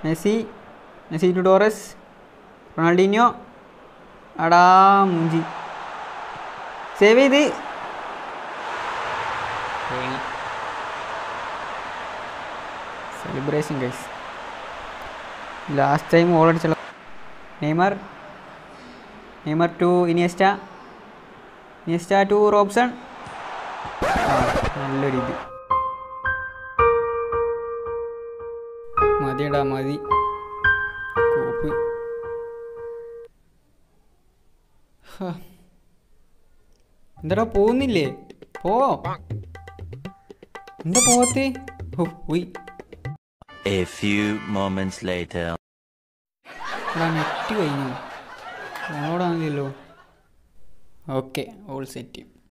Messi Messi to Torres Ronaldinho അടാ മുഞ്ചി save ചെയ്ത് സെലിബ്രേഷൻ ഗൈസ് ലാസ്റ്റ് ടൈം ഓൾ അടിച്ചുള്ള Neymar Neymar to Iniesta Iniesta to Robson ആ, നല്ലൊരു ഇത് മതിയടാ മതി കോപ്പ് ഹാ. എന്താടാ പോകുന്നില്ലേ പോ എന്താ പോകത്തേ ഓ ഉയ് A few moments later. എടാ നെറ്റ് കഴിഞ്ഞു ഓടാന്നില്ലല്ലോ ഓക്കെ ഓൾ സെറ്റ്